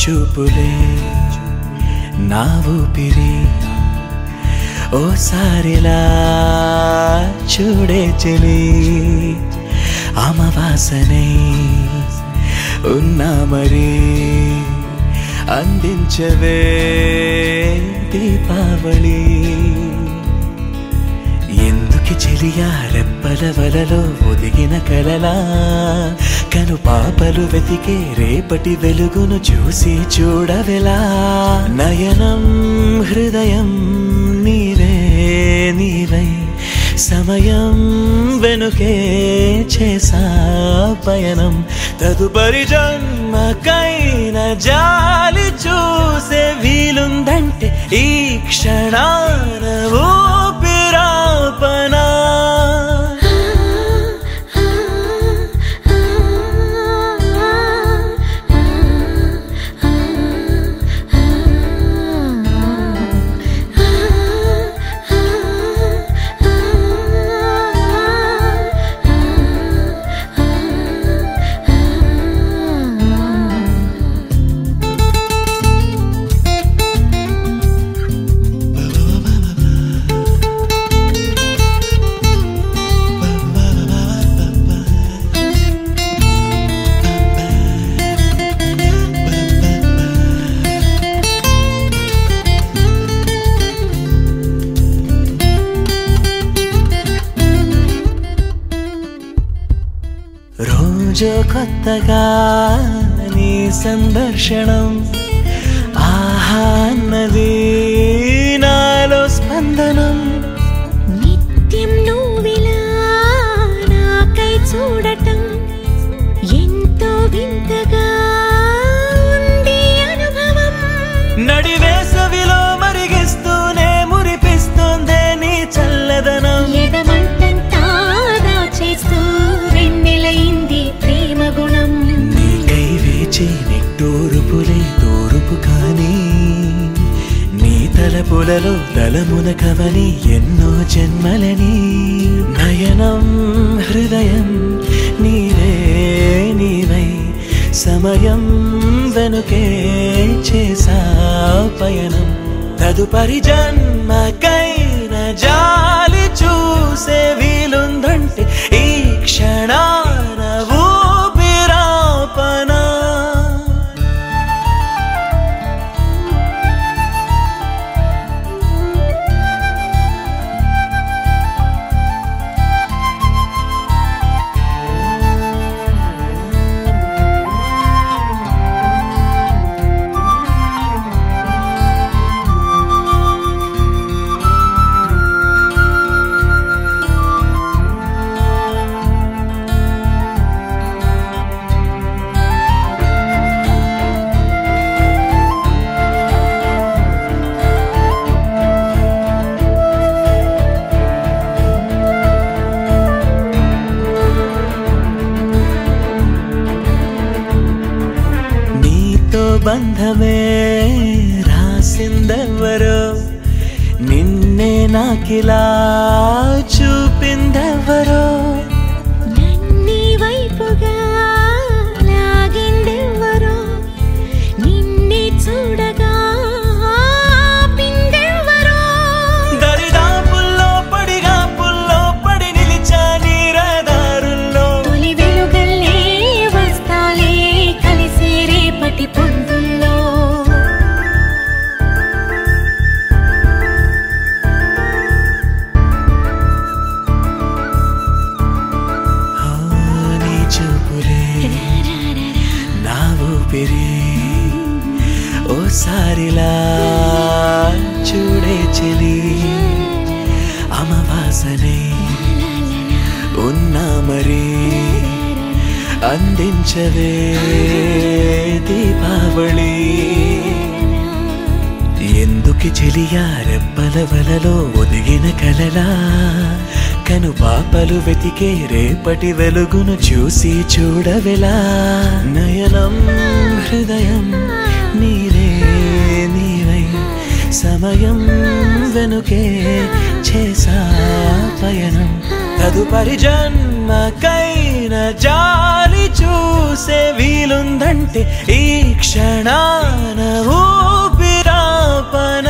చూపులే నా ఊపిరి ఓసారిలా చూడే చెలి అమవాసనే ఉన్నా మరి అందించవే దీపావళి ఎందుకు చెలియా రెప్పల వలలో ఒదిగిన కలలా కను పాపలు వెతికే రేపటి వెలుగును చూసి చూడవెలా నయనం హృదయం నీవే నీవై సమయం వెనుకే చేసా పయనం తదుపరి జన్మకైన జాలి చూసే వీలుందంటే ఈ క్షణాన ఊపిరాపనా రోజు కొత్తగా నీ సందర్శనం ఆహా అన్నది నాలో స్పందనం నిత్యం నువ్విలా నాకై చూడటం ఎంతో వింతగా ఉంది అనుభవం నడి వేసవిలో మరిగిస్తూనే మురిపిస్తుందే నీ చల్లదనం ఎదమంటంతా దాచేస్తూ వెన్నెలైంది ప్రేమ గుణం నీకై వేచి నిట్టూరుపులే తూరుపు కానీ నీ తలపులలో తలమున కవని ఎన్నో జన్మలని నయనం హృదయం నీవే నీవై సమయం వెనుకే చేసా పయనం తదుపరి జన్మకైన జాలి చూసే వీలుందంటే ఈ క్షణాన ఊపిరాపనా నీతో బంధమే రాసిందెవ్వరో నిన్నే నాకిలా చూపిందెవ్వరో నన్ని వైపుగా లాగిందెవ్వరో నిన్నే చూడగా ఆపిందెవ్వరో దరిదాపుల్లో పడిగా పుల్లో పడి నిలిచా నీరదారుల్లో తొలి వెలుగల్లే వస్తాలే కలిసే రేపటి పొందుల్లో ఆ, నీ చూపులే నా ఊపిరి ఓసారిలా చూడే చెలి అమవాసనే ఉన్నా మరి అందించవే దీపావళి ఎందుకు చెలియా రెప్పల వలలో ఒదిగిన కలలా కను పాపలు వెతికే రేపటి వెలుగును చూసి చూడవెలా నయనం హృదయం నీరే నీవై సమయం వెనుకే చేసా పయనం తదుపరి జన్మకైన జాలి చూ చూసే వీలుందంటే ఈ క్షణాన ఊపిరాపన